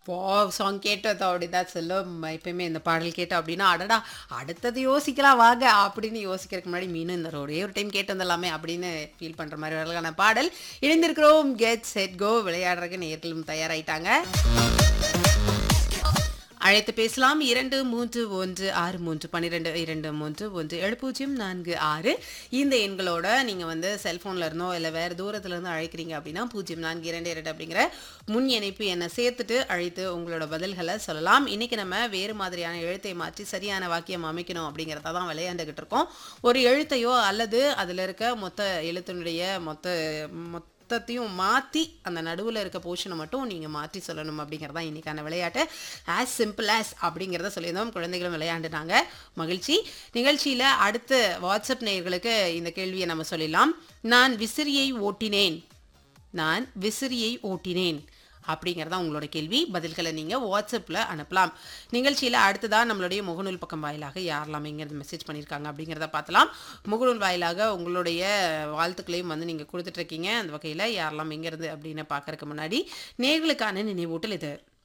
wow song கேட்டதோ அப்படிதான் சொல்லும் எப்பயுமே இந்த பாடல் கேட்டோம் அப்படின்னா அடடா அடுத்தது யோசிக்கலாம் வாங்க அப்படின்னு யோசிக்கிறதுக்கு முன்னாடி மீனும் இந்த ஒரே ஒரு டைம் கேட்டு வந்துடலாமே அப்படின்னு ஃபீல் பண்ற மாதிரி ஒரு அழகான பாடல் இணைந்திருக்கிறோம் கெட் செட் கோ விளையாடுறதுக்கு நேர்களும் தயாராயிட்டாங்க அழைத்து பேசலாம் இரண்டு மூன்று ஒன்று ஆறு மூன்று பன்னிரெண்டு இரண்டு மூன்று ஒன்று ஏழு பூஜ்ஜியம் நான்கு ஆறு இந்த எண்களோட நீங்கள் வந்து செல்ஃபோனில் இருந்தோ இல்லை வேறு தூரத்துல இருந்து அழைக்கிறீங்க அப்படின்னா பூஜ்ஜியம் நான்கு இரண்டு இரண்டு அப்படிங்கிற முன் இணைப்பு என்னை சேர்த்துட்டு அழைத்து உங்களோட பதில்களை சொல்லலாம் இன்னைக்கு நம்ம வேறு மாதிரியான எழுத்தை மாற்றி சரியான வாக்கியம் அமைக்கணும் அப்படிங்கிறத தான் விளையாண்டுக்கிட்டு இருக்கோம் ஒரு எழுத்தையோ அல்லது அதில் இருக்க மொத்த எழுத்தினுடைய மொத்த மொத்த மொத்தத்தையும் மாற்றி அந்த நடுவில் இருக்க போர்ஷனை மட்டும் நீங்கள் மாற்றி சொல்லணும் அப்படிங்கிறது தான் இன்றைக்கான விளையாட்டு ஆஸ் சிம்பிள் ஆஸ் அப்படிங்கிறத சொல்லியிருந்தோம் குழந்தைகளும் விளையாண்டுனாங்க மகிழ்ச்சி நிகழ்ச்சியில் அடுத்த வாட்ஸ்அப் நேயர்களுக்கு இந்த கேள்வியை நம்ம சொல்லிடலாம் நான் விசிறியை ஓட்டினேன் நான் விசிறியை ஓட்டினேன் அப்படிங்கிறதா உங்களோட கேள்வி பதில்களை நீங்கள் வாட்ஸ்அப்பில் அனுப்பலாம் நிகழ்ச்சியில் அடுத்ததாக நம்மளுடைய முகநூல் பக்கம் வாயிலாக யாரெல்லாம் இங்கிறது மெசேஜ் பண்ணியிருக்காங்க அப்படிங்கிறத பார்த்தலாம் முகநூல் வாயிலாக உங்களுடைய வாழ்த்துக்களையும் வந்து நீங்கள் கொடுத்துட்ருக்கீங்க அந்த வகையில் யாரெல்லாம் எங்கேருந்து அப்படின்னு பார்க்கறதுக்கு முன்னாடி நேர்களுக்கான நினைவூட்டல் இது